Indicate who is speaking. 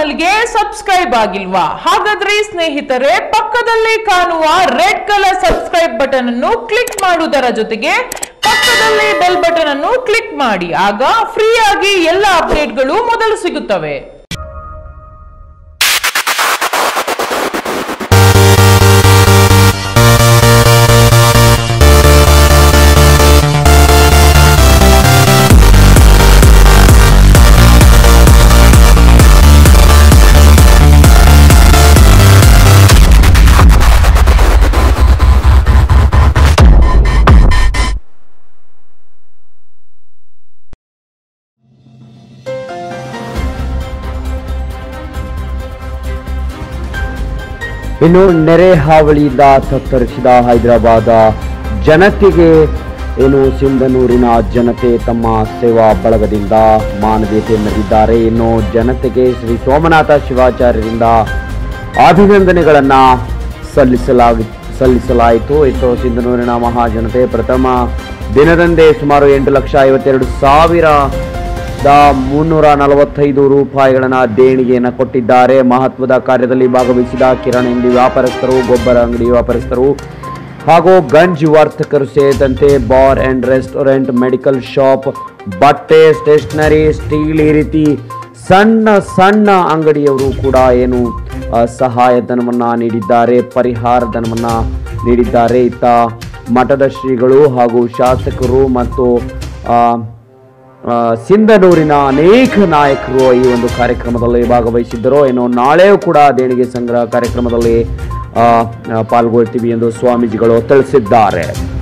Speaker 1: ಚಾನಲ್ಗೆ ಸಬ್ಸ್ಕ್ರೈಬ್ ಆಗಿಲ್ವಾ ಹಾಗಾದ್ರೆ ಸ್ನೇಹಿತರೆ ಪಕ್ಕದಲ್ಲಿ ಕಾಣುವ ರೆಡ್ ಕಲರ್ ಸಬ್ಸ್ಕ್ರೈಬ್ ಬಟನ್ ಅನ್ನು ಕ್ಲಿಕ್ ಮಾಡುವುದರ ಜೊತೆಗೆ ಪಕ್ಕದಲ್ಲಿ ಬೆಲ್ ಬಟನ್ ಅನ್ನು ಕ್ಲಿಕ್ ಮಾಡಿ ಆಗ ಫ್ರೀ ಆಗಿ ಎಲ್ಲ ಅಪ್ಡೇಟ್ಗಳು ಮೊದಲು ಸಿಗುತ್ತವೆ
Speaker 2: ಇನ್ನು ನೆರೆ ಹಾವಳಿಯಿಂದ ತತ್ತರಿಸಿದ ಹೈದರಾಬಾದ ಜನತೆಗೆ ಏನು ಸಿಂಧನೂರಿನ ಜನತೆ ತಮ್ಮ ಸೇವಾ ಬಳಗದಿಂದ ಮಾನವೀಯತೆ ಮೆರೆದಿದ್ದಾರೆ ಇನ್ನು ಜನತೆಗೆ ಶ್ರೀ ಸೋಮನಾಥ ಶಿವಾಚಾರ್ಯರಿಂದ ಅಭಿನಂದನೆಗಳನ್ನ ಸಲ್ಲಿಸಲಾಗಿ ಸಲ್ಲಿಸಲಾಯಿತು ಇತ್ತು ಸಿಂಧನೂರಿನ ಮಹಾಜನತೆ ಪ್ರಥಮ ದಿನದಂದೇ ಸುಮಾರು ಎಂಟು ಲಕ್ಷ ಐವತ್ತೆರಡು ಸಾವಿರ ದ ಮುನ್ನೂರ ನಲವತ್ತೈದು ರೂಪಾಯಿಗಳನ್ನ ದೇಣಿಗೆಯನ್ನು ಕೊಟ್ಟಿದ್ದಾರೆ ಮಹತ್ವದ ಕಾರ್ಯದಲ್ಲಿ ಭಾಗವಹಿಸಿದ ಕಿರಾಣ ಅಂಗಡಿ ವ್ಯಾಪಾರಸ್ಥರು ಗೊಬ್ಬರ ಅಂಗಡಿ ವ್ಯಾಪಾರಸ್ಥರು ಹಾಗೂ ಗಂಜ್ ವರ್ತಕರು ಸೇರಿದಂತೆ bar and restaurant medical shop ಬಟ್ಟೆ ಸ್ಟೇಷನರಿ ಸ್ಟೀಲ್ ಈ ರೀತಿ ಸಣ್ಣ ಸಣ್ಣ ಅಂಗಡಿಯವರು ಕೂಡ ಏನು ಆ, ಸಹಾಯಧನವನ್ನ ನೀಡಿದ್ದಾರೆ ಪರಿಹಾರ ಧನವನ್ನ ನೀಡಿದ್ದಾರೆ ಇತ್ತ ಮಠದ ಶ್ರೀಗಳು ಹಾಗೂ ಶಾಸಕರು ಮತ್ತು ಆ, ಆ, ಸಿಂಧನೂರಿನ ಅನೇಕ ನಾಯಕರು ಈ ಒಂದು ಕಾರ್ಯಕ್ರಮದಲ್ಲಿ ಭಾಗವಹಿಸಿದ್ದರು ಇನ್ನು ನಾಳೆಯೂ ಕೂಡ ದೇಣಿಗೆ ಸಂಗ್ರಹ ಕಾರ್ಯಕ್ರಮದಲ್ಲಿ ಆ, ಆ, ಪಾಲ್ಗೊಳ್ತೀವಿ ಎಂದು ಸ್ವಾಮೀಜಿಗಳು ತಿಳಿಸಿದ್ದಾರೆ